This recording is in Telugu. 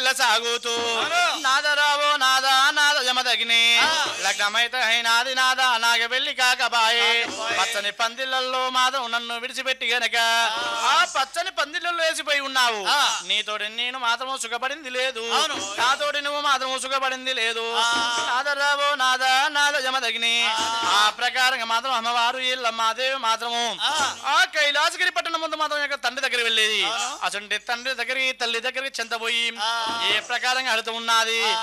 మెల్ల సాగుతూ నాదరావో నాదా నాద జమదగిని లగ్నమైతే నాది నాద నాగ వెళ్ళి కాకబాయే పచ్చని పందిళ్ళల్లో మాధవ్ నన్ను విడిచిపెట్టి గనక ఆ పచ్చని పందిళ్ళల్లో వేసిపోయి ఉన్నావు నీతోటి నేను మాత్రము సుఖపడింది లేదు నాతోటి నువ్వు మాత్రము సుఖపడింది లేదు నాదరావో నాదా నాద జమదగిని ఆ ప్రకారంగా మాత్రం అమ్మవారు ఇళ్ళ మాదేవి మాత్రము ఆ కైలాసగిరి పట్టణం ముందు మాత్రం యొక్క తండ్రి దగ్గర వెళ్ళేది అసలు తండ్రి దగ్గరికి తల్లి దగ్గరికి చెంతపోయి ఏ ప్రకారంగా అడుతూ ఉన్నది